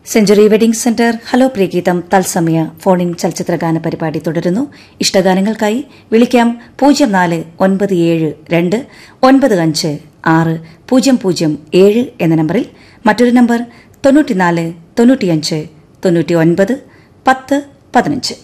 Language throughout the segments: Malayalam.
സെഞ്ചുറി വെഡിംഗ് സെന്റർ ഹലോ പ്രിയഗീതം തത്സമയ ഫോണിൻ ചലച്ചിത്രഗാന പരിപാടി തുടരുന്നു ഇഷ്ടഗാനങ്ങൾക്കായി വിളിക്കാം പൂജ്യം നാല് ഒൻപത് ഏഴ് രണ്ട് ഒൻപത് അഞ്ച് ആറ് പൂജ്യം പൂജ്യം ഏഴ് എന്ന നമ്പറിൽ മറ്റൊരു നമ്പർ തൊണ്ണൂറ്റിനാല് തൊണ്ണൂറ്റിയഞ്ച് തൊണ്ണൂറ്റി ഒൻപത് പത്ത് പതിനഞ്ച്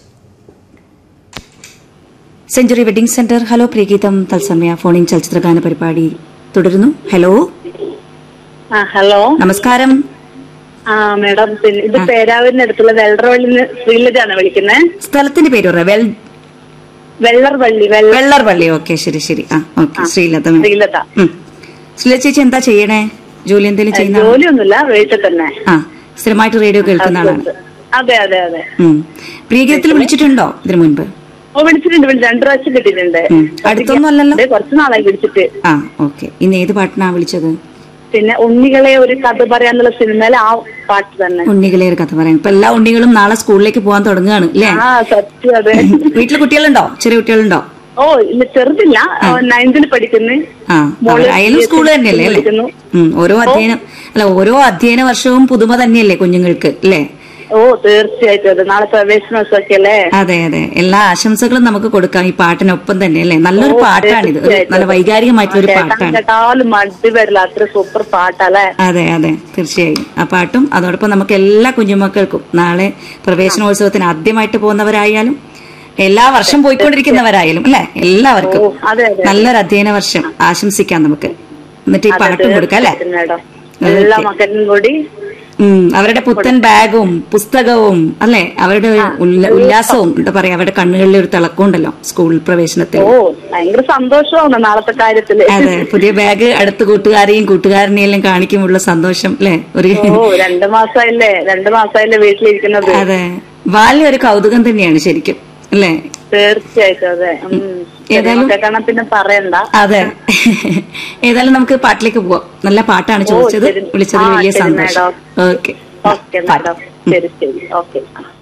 സെഞ്ചുറി വെഡിംഗ് സെന്റർ ഹലോ പ്രിയഗീതം തത്സമയ ഫോണിൻ ചലച്ചിത്രഗാന പരിപാടി തുടരുന്നു ഹലോ ആ ഹലോ നമസ്കാരം ആ മേഡം പിന്നെ ഇത് പേരാവൂരിന് അടുത്തുള്ള വെള്ളറവള്ളിന്ന് ശ്രീലജാണ് വിളിക്കുന്നത് സ്ഥലത്തിന്റെ പേര് പറ വെൽ വെള്ളർവള്ളി വെള്ള വെള്ളർപള്ളി ഓക്കെ ശരി ശരി ആ ഓക്കെ ശ്രീലത ma'am. ശ്രീലത ഉം. ശ്രീലത ചേച്ചി എന്താ ചെയ്യണേ ജോലി എന്തെങ്കിലും ചെയ്യുന്ന ആളാ? ജോലിയൊന്നുമില്ല വീട്ടിൽ തന്നെ ആ സ്ഥിരമായിട്ട് റേഡിയോ കേൾക്കുന്ന ആളാണ് അതെ അതെ അതെ ഉം. പ്രിയഗീതത്തിൽ വിളിച്ചിട്ടുണ്ടോ ഇതിനു മുൻപ് ഓ വിളിച്ചിട്ടുണ്ട് വിളിച്ചു രണ്ടു പ്രാവശ്യം കിട്ടിയിട്ടുണ്ട് ഉം. അടുത്തൊന്നും അല്ലല്ലോ? അതെ, കുറച്ച് നാളായി വിളിച്ചിട്ട് ആ ഓക്കെ ഇന്ന് ഏത് പാട്ടിനാ വിളിച്ചത് പിന്നെ ഉണ്ണികളെ ഒരു കഥ പറയാന്നുള്ള സിനിമയിലെ ആ പാട്ട് തന്നെ ഉണ്ണികളെ ഒരു കഥ പറയാം ഇപ്പൊ എല്ലാ ഉണ്ണികളും നാളെ സ്കൂളിലേക്ക് പോകാൻ തുടങ്ങുകയാണ് അല്ലേ ആ സത്യം അതെ വീട്ടിൽ കുട്ടികളുണ്ടോ ചെറിയ കുട്ടികളുണ്ടോ ഓ ഇല്ല ചെറുതില്ല നയൻത്തിൽ പഠിക്കുന്നു ആ മോള് അയാലും സ്കൂൾ തന്നെയല്ലേ അല്ലേ പഠിക്കുന്നു. ഉം, ഓരോ അധ്യയനം അല്ല ഓരോ അധ്യയന വർഷവും പുതുമ തന്നെയല്ലേ കുഞ്ഞുങ്ങൾക്ക് അല്ലേ ഓ തീർച്ചയായിട്ടും അതെ നാളെ പ്രവേശനോത്സവമൊക്കെ അല്ലേ അതെ അതെ എല്ലാ ആശംസകളും നമുക്ക് കൊടുക്കാം ഈ പാട്ടിനൊപ്പം തന്നെ അല്ലേ നല്ലൊരു പാട്ടാണിത് ഒരു നല്ല വൈകാരികമായിട്ടുള്ള ഒരു കേട്ടാൻ പാട്ടാണ് കേട്ടാലും മടി വരില്ല അത്ര സൂപ്പർ പാട്ടല്ലേ അതെ അതെ തീർച്ചയായും ആ പാട്ടും അതോടൊപ്പം നമുക്ക് എല്ലാ കുഞ്ഞുമക്കൾക്കും നാളെ പ്രവേശനോത്സവത്തിന് ആദ്യമായിട്ട് പോകുന്നവരായാലും എല്ലാ വർഷം പോയിക്കൊണ്ടിരിക്കുന്നവരായാലും അല്ലെ എല്ലാവർക്കും ഓ, അതെ, അതെ. നല്ലൊരു അധ്യയന വർഷം ആശംസിക്കാം നമുക്ക് എന്നിട്ട് ഈ പാട്ടും കൊടുക്കാം അല്ലെ മേഡം എല്ലാ മക്കളും കൂടി ഉം അവരുടെ പുത്തൻ ബാഗും പുസ്തകവും അല്ലെ അവരുടെ ഒരു ഉല്ല- ഉല്ലാസവും എന്താ പറയാ അവരുടെ കണ്ണുകളിൽ ഒരു തിളക്കം ഉണ്ടല്ലോ സ്കൂൾ പ്രവേശനത്തിൽ ഓ ഭയങ്കര സന്തോഷമാണ് നാളത്തെ കാര്യത്തില് അതെ പുതിയ ബാഗ് അടുത്ത കൂട്ടുകാരെയും കൂട്ടുകാരനെയും എല്ലാം കാണിക്കുമ്പോഴുള്ള സന്തോഷം അല്ലെ ഒരു ഓ രണ്ടു മാസമായില്ലേ രണ്ടു മാസമായില്ലേ വീട്ടിലിരിക്കുന്നത് അതെ വലിയ ഒരു കൗതുകം തന്നെയാണ് ശരിക്കും അല്ലേ തീർച്ചയായിട്ടും അതെ ഉം. ഏതായാലും- മക്കളെ കാണാൻ പിന്നെ പറയണ്ട അതെ ഏതായാലും നമുക്ക് പാട്ടിലേക്ക് പോവാം നല്ല പാട്ടാണ് ചോദിച്ചത് ശരി. വിളിച്ചതിൽ ആ, വലിയ ശരി, സന്തോഷം മാഡം. ഓക്കെ ഓക്കെ മാഡം ശരി ശരി ഓക്കെ